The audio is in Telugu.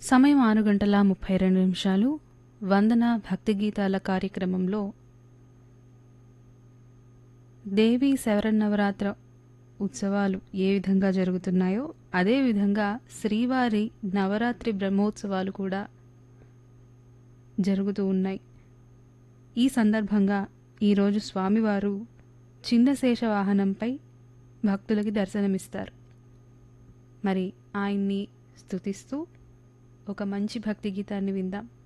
సమయం ఆరు గంటల ముప్పై రెండు నిమిషాలు వందన భక్తి గీతాల కార్యక్రమంలో దేవి శవరన్నవరాత్ర ఉత్సవాలు ఏ విధంగా జరుగుతున్నాయో అదేవిధంగా శ్రీవారి నవరాత్రి బ్రహ్మోత్సవాలు కూడా జరుగుతూ ఉన్నాయి ఈ సందర్భంగా ఈరోజు స్వామివారు చిన్నశేష వాహనంపై భక్తులకి దర్శనమిస్తారు మరి ఆయన్ని స్తుతిస్తూ ఒక మంచి భక్తి గీతాన్ని విందాం